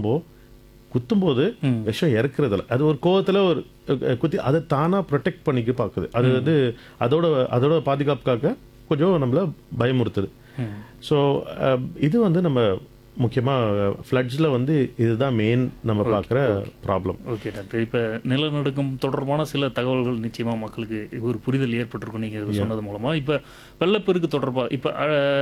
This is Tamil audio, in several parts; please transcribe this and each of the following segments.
பாம்போ குத்தும்போது ம். விஷம் இறக்குறதில்ல அது ஒரு கோவத்துல ஒரு அஹ், குத்தி அதை தானா ப்ரொடெக்ட் பண்ணிக்க பார்க்குது அது வந்து அதோட அதோட பாதுகாப்புக்காக கொஞ்சம் நம்மள பயமுறுத்துது ம். ஸோ இது வந்து நம்ம முக்கியமாக ஃப்ளட்ஸில் வந்து இதுதான் மெயின் நம்ம பார்க்குற ப்ராப்ளம் ஓகே டாக்டர் இப்போ நிலநடுக்கம் தொடர்பான சில தகவல்கள் நிச்சயமாக மக்களுக்கு ஒரு புரிதல் ஏற்பட்டிருக்கும் நீங்கள் சொன்னது மூலமாக இப்போ வெள்ளப்பெருக்கு தொடர்பாக இப்போ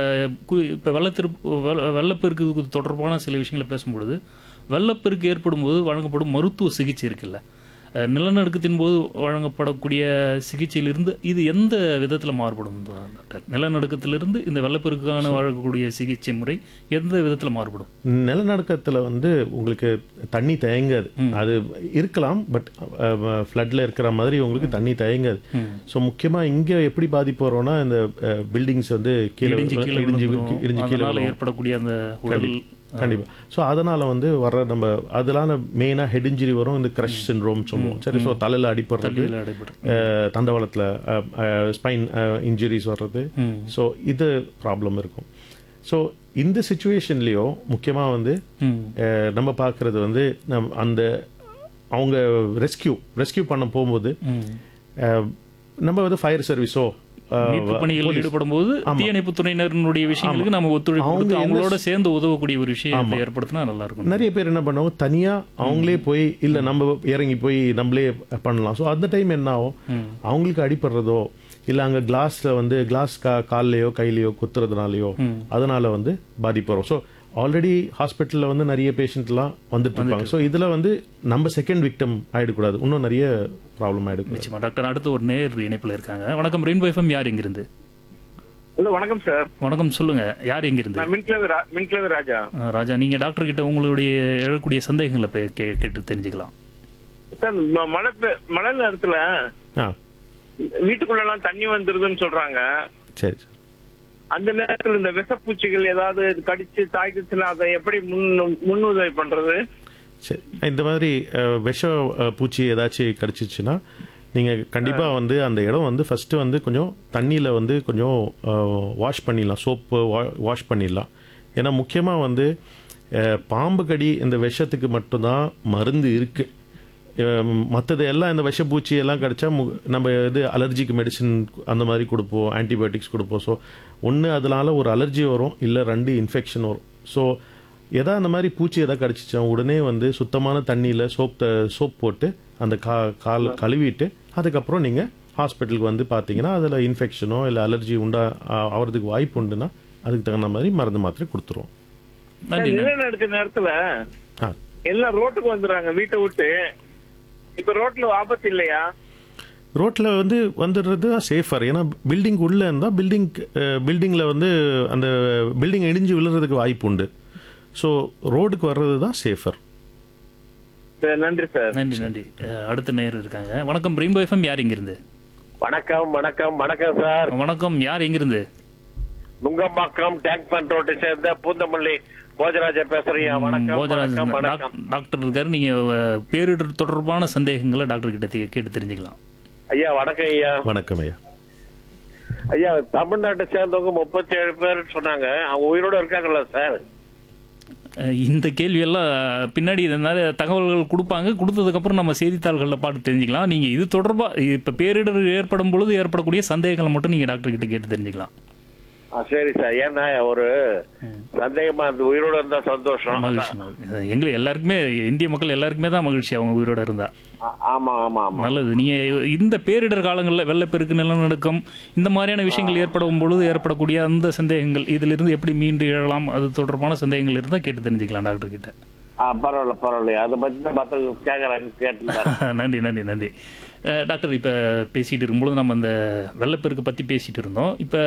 இப்போ வெள்ளத்திற்கு வெள்ள வெள்ளப்பெருக்கு தொடர்பான சில விஷயங்களை பேசும்பொழுது வெள்ளப்பெருக்கு ஏற்படும் போது வழங்கப்படும் மருத்துவ சிகிச்சை இருக்குல்ல அஹ், நிலநடுக்கத்தின் போது வழங்கப்படக்கூடிய சிகிச்சையிலிருந்து இது எந்த விதத்தில் மாறுபடும் டாக்டர் நிலநடுக்கத்திலிருந்து இந்த வெள்ளப்பெருக்கான வழங்கக்கூடிய சிகிச்சை முறை எந்த விதத்தில் மாறுபடும் நிலநடுக்கத்தில் வந்து உங்களுக்கு தண்ணி தேங்காது அது இருக்கலாம் பட் ஃப்ளட்டில் இருக்கிற மாதிரி உங்களுக்கு தண்ணி தேங்காது ஸோ முக்கியமாக இங்கே எப்படி பாதிப்பு வரோம்னா இந்த பில்டிங்ஸ் வந்து கீழே இடிஞ்சு கீழே இடிஞ்சு விழுந்துரும். இடிஞ்சு கீழே அதனால ஏற்படக்கூடிய அந்த உடல் கண்டிப்பா ஸோ அதனால வந்து வர்ற நம்ம அதனால மெயினாக ஹெட் இன்ஜுரி வரும் இந்த க்ரஷ் சின்ரோம் சொல்லுவோம் சரி ஸோ தலையில் அடிப்படுறது தள்ளியில் அடைபடும் அஹ், தண்டவாளத்தில் ஸ்பைன் இன்ஜுரிஸ் வர்றது ம். ஸோ இது ப்ராப்ளம் இருக்கும் ஸோ இந்த சுச்சுவேஷன்லேயும் முக்கியமாக வந்து ம் அஹ், நம்ம பார்க்குறது வந்து நம் அந்த அவங்க ரெஸ்கியூ ரெஸ்கியூ பண்ண போகும்போது ம். அஹ், நம்ம வந்து ஃபயர் சர்வீஸோ மீட்பு பணிகளில் ஈடுபடும் போது தீயணைப்பு துறையினருடைய விஷயங்களுக்கு நம்ம ஒத்துழைப்பு கொடுத்து அவங்களோட சேர்ந்து உதவக்கூடிய ஒரு விஷயத்தை ஏற்படுத்தினா நல்லா இருக்கும் நிறைய பேர் என்ன பண்ணுவாங்க தனியா அவங்களே போய் இல்ல நம்ம இறங்கி போய் நம்மளே பண்ணலாம் ஸோ அந்த டைம் என்ன ஆகும் அவங்களுக்கு அடிபடுறதோ இல்ல அங்க கிளாஸ்ல வந்து கிளாஸ் கா கால்லையோ கையிலையோ குத்துறதுனாலயோ அதனால வந்து பாதிப்பு வரும் ஸோ ஆல்ரெடி ஹாஸ்பிட்டலில் வந்து நிறைய பேஷண்ட்லாம் வந்துட்டு இருப்பாங்க ஸோ இதுல வந்து நம்ம செகண்ட் விக்டம் ஆயிடக்கூடாது இன்னும் நிறைய ப்ராப்ளம் ஆயிடக்கூடாது நிச்சயமா டாக்டர் அடுத்து ஒரு நேர் இணைப்புல இருக்காங்க வணக்கம் ரெயின்போ எஃப்எம் யார் எங்கிருந்து ஹலோ வணக்கம் சார் வணக்கம் சொல்லுங்க யார் எங்கிருந்து நான் மின்கிழவு ரா- மின்கிழவு ராஜா அஹ், ராஜா நீங்க டாக்டர் கிட்ட உங்களுடைய எழக்கூடிய சந்தேகங்களை போய் கே- கேட்டு தெரிஞ்சுக்கலாம் சார் ம- மழை பெ- மழை நேரத்துல ஆ வீட்டுக்குள்ள எல்லாம் தண்ணி வந்துருதுன்னு சொல்றாங்க சரி சரி அந்த நேரத்துல இந்த விஷப்பூச்சிகள் ஏதாவது கடிச்சு தாக்கிச்சுன்னா அதை எப்படி முன் முன்னுதவி பண்றது சரி இந்த மாதிரி அஹ், விஷ அஹ், பூச்சி ஏதாச்சும் கடிச்சிச்சுன்னா நீங்கள் கண்டிப்பாக வந்து அந்த இடம் வந்து ஃபஸ்ட்டு வந்து கொஞ்சம் தண்ணியில் வந்து கொஞ்சம் வாஷ் பண்ணிடலாம் சோப்பு வாஷ் பண்ணிடலாம் ஏன்னா முக்கியமாக வந்து அஹ், பாம்பு கடி இந்த விஷத்துக்கு மட்டும்தான் மருந்து இருக்குது மற்றது எல்லாம் இந்த விஷப்பூச்சி எல்லாம் கிடைச்சா மு- நம்ம இது அலர்ஜிக்கு மெடிசின் அந்த மாதிரி கொடுப்போம் ஆன்டிபயோட்டிக்ஸ் கொடுப்போம் ஸோ ஒன்று அதனால ஒரு அலர்ஜி வரும் இல்லை ரெண்டு இன்ஃபெக்ஷன் வரும் ஸோ எதா அந்த மாதிரி பூச்சி எதா கடிச்சிச்சா உடனே வந்து சுத்தமான தண்ணியில் சோப் சோப் போட்டு அந்த கா கால் கழுவிட்டு அதுக்கப்புறம் நீங்கள் ஹாஸ்பிட்டலுக்கு வந்து பார்த்தீங்கன்னா அதில் இன்ஃபெக்ஷனோ இல்லை அலர்ஜி உண்டா ஆ- ஆவறதுக்கு வாய்ப்பு உண்டுன்னா அதுக்கு தகுந்த மாதிரி மருந்து மாத்திரை கொடுத்துருவோம் நன்றி நன்றி. நிலநடுக்க நேரத்துல ஆ எல்லாம் ரோட்டுக்கு வந்துடுறாங்க வீட்டை விட்டு இப்ப ரோட்ல ஆபத்து இல்லையா ரோட்டில் வந்து வந்துடுறது சேஃபர் ஏன்னா பில்டிங் உள்ளே இருந்தால் பில்டிங் பில்டிங்கில் வந்து அந்த பில்டிங் இடிஞ்சு விழுறதுக்கு வாய்ப்பு உண்டு ஸோ ரோடுக்கு வர்றது தான் சேஃபர் சரி, நன்றி சார் நன்றி நன்றி அஹ், அடுத்த நேர் இருக்காங்க வணக்கம் ரெயின்போ எஃப்எம் யார் எங்கிருந்து வணக்கம் வணக்கம் வணக்கம் சார் வணக்கம் யார் எங்கிருந்து நுங்கம்பாக்கம் டேங்க் பண்ட் ரோட்டை சேர்ந்த பூந்தமல்லி போஜராஜா பேசுறீங்க வணக்கம் போஜராஜ் வணக்கம் வணக்கம் டாக்- டாக்டர் இருக்காரு நீங்க அஹ், பேரிடர் தொடர்பான சந்தேகங்களை டாக்டர் கிட்ட தே- கேட்டு தெரிஞ்சுக்கலாம் ஐயா வணக்கம் ஐயா வணக்கம் ஐயா ஐயா தமிழ்நாட்டை சேர்ந்தவங்க முப்பத்தி ஏழு பேர் சொன்னாங்க அவங்க உயிரோட இருக்காங்களா சார் அஹ், இந்த கேள்வியெல்லாம் பின்னாடி இதனால தகவல்கள் கொடுப்பாங்க கொடுத்ததுக்கப்புறம் நம்ம செய்தித்தாள்களில் பார்த்து தெரிஞ்சுக்கலாம் நீங்க இது தொடர்பா இப்ப பேரிடர் ஏற்படும் பொழுது ஏற்படக்கூடிய சந்தேகங்களை மட்டும் நீங்க டாக்டர் கிட்ட கேட்டு தெரிஞ்சுக்கலாம் ஆ, சரி சார் ஏன்னா ஒரு சந்தேகமா அந்த உயிரோட இருந்தா சந்தோஷம் மகிழ்ச்சி மகிழ்ச்சி. எங்களுக்கு எல்லாருக்குமே இந்திய மக்கள் எல்லாருக்குமே தான் மகிழ்ச்சி அவங்க உயிரோட இருந்தா ஆ- ஆமா ஆமா ஆமா நல்லது நீங்க இந்த பேரிடர் காலங்களில் வெள்ளப்பெருக்கு நிலநடுக்கம் இந்த மாதிரியான விஷயங்கள் ஏற்படும் பொழுது ஏற்படக்கூடிய அந்த சந்தேகங்கள் இதிலிருந்து எப்படி மீண்டு எழலாம் அது தொடர்பான சந்தேகங்கள் இருந்தால் கேட்டு தெரிஞ்சுக்கலாம் டாக்டர் கிட்ட ஆ, பரவாயில்ல பரவாயில்ல அதை பத்தி தான் மற்ற கேட்கறாங்க கேட்டு நன்றி நன்றி நன்றி அஹ், டாக்டர் இப்போ பேசிட்டு இருக்கும்பொழுது நம்ம இந்த வெள்ளப்பெருக்கு பற்றி பேசிட்டு இருந்தோம் இப்போ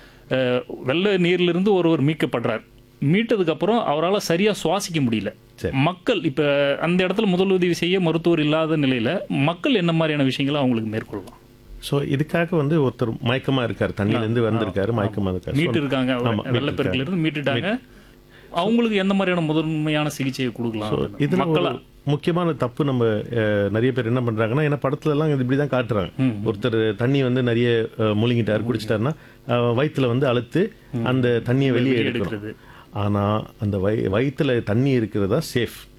வெள்ள நீர்லேருந்து ஒருவர் மீட்கப்படுறார் மீட்டதுக்கப்புறம் அவரால் சரியாக சுவாசிக்க முடியல சரி. மக்கள் இப்போ அந்த இடத்துல முதலுதவி செய்ய மருத்துவர் இல்லாத நிலையில் மக்கள் என்ன மாதிரியான விஷயங்களை அவங்களுக்கு மேற்கொள்ளலாம் ஸோ இதுக்காக வந்து ஒருத்தர் மயக்கமா இருக்காரு தண்ணியிலேருந்து வந்திருக்காரு மயக்கமா இருக்காரு மீட்டு So, இருக்காங்க ஆமா, வெள்ளப்பெருக்குல இருந்து மீட்டுட்டாங்க அவங்களுக்கு எந்த மாதிரியான முதன்மையான சிகிச்சையை கொடுக்கலாம் இதுல மக்களா ஒரு முக்கியமான தப்பு நம்ம அஹ், நிறைய பேர் என்ன பண்றாங்கன்னா ஏன்னா படத்துல எல்லாம் இது இப்படி தான் காட்டுறாங்க ஒருத்தர் தண்ணி வந்து நிறைய அஹ், முழுங்கிட்டாரு குடிச்சிட்டாருன்னா அஹ், வயித்துல வந்து அழுத்து அந்த தண்ணியை வெளியே எடுக்கணும் எடுக்கிறது ஆனா அந்த வய வயித்துல தண்ணி இருக்கிறதா சேஃப்